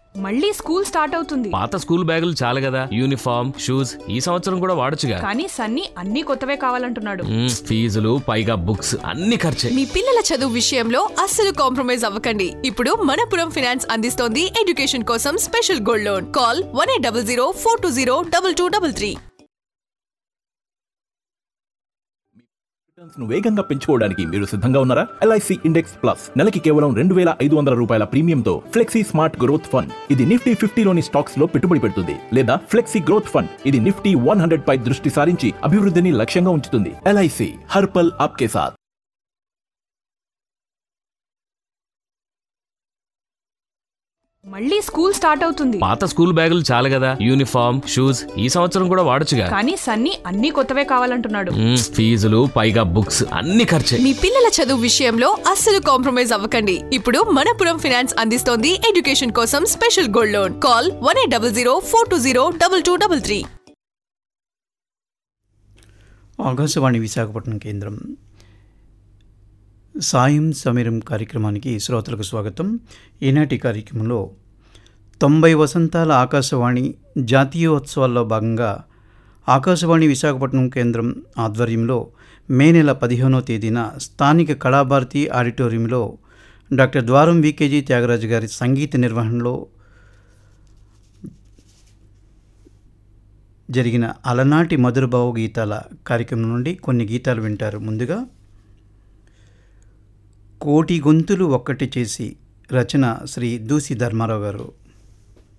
మళ్ళీ school start అవుతుంది పాత స్కూల్ బ్యాగులు చాలు కదా యూనిఫామ్ షూస్ ఈ సంవత్సరం కూడా వాడొచ్చుగా కానీ సన్నీ అన్ని కొత్తవే కావాలంటున్నాడు మ్మ్, ఫీజులు పైగా బుక్స్ అన్ని ఖర్చే మీ పిల్లల చదువు విషయంలో అస్సలు కాంప్రమైజ్ అవ్వకండి ఇప్పుడు మనపురం ఫినాన్స్ అందిస్తోంది ఎడ్యుకేషన్ కోసం special gold loan call one eight double zero four two zero double two double three returns ను వేగంగా పెంచుకోవడానికి మీరు సిద్ధంగా ఉన్నారా ఎల్ఐసి ఇండెక్స్ ప్లస్ నెలకి కేవలం రెండు వేల ఐదు వందల రూపాయల ప్రీమియంతో ఫ్లెక్సీ స్మార్ట్ గ్రోత్ ఫండ్ ఇది నిఫ్టీ ఫిఫ్టీలోని స్టాక్స్ లో పెట్టుబడి పెడుతుంది లేదా ఫ్లెక్సీ గ్రోత్ ఫండ్ ఇది నిఫ్టీ వన్ హండ్రెడ్ పై దృష్టి సారించి అభివృద్ధిని లక్ష్యంగా ఉంచుతుంది ఎల్ఐసి హర్పల్ ఆప్కే సాత్ మళ్ళీ స్కూల్ స్టార్ట్ అవుతుంది పాత స్కూల్ బ్యాగులు చాలు కదా యూనిఫామ్ షూస్ ఈ సంవత్సరం కూడా వాడొచ్చుగా కానీ సన్నీ అన్ని కొత్తవే కావాలంటున్నాడు మ్మ్, ఫీజులు పైగా బుక్స్ అన్ని ఖర్చే మీ పిల్లల చదువు విషయంలో అస్సలు కాంప్రమైజ్ అవ్వకండి ఇప్పుడు మనపురం ఫినాన్స్ అందిస్తోంది ఎడ్యుకేషన్ కోసం special gold loan call one eight double zero four two zero double two double three Akashvani Visakhapatnam కేంద్రం సాయం సమీరం కార్యక్రమానికి శ్రోతలకు స్వాగతం ఈనాటి కార్యక్రమంలో తొంభై వసంతాల ఆకాశవాణి జాతీయోత్సవాల్లో భాగంగా ఆకాశవాణి విశాఖపట్నం కేంద్రం ఆధ్వర్యంలో మే నెల పదిహేనో తేదీన స్థానిక కళాభారతి ఆడిటోరియంలో డాక్టర్ ద్వారం వికేజీ త్యాగరాజు గారి సంగీత నిర్వహణలో జరిగిన అలనాటి మధురభావ గీతాల కార్యక్రమం నుండి కొన్ని గీతాలు వింటారు ముందుగా కోటి గొంతులు ఒక్కటి చేసి రచన శ్రీ దూసి ధర్మారావు గారు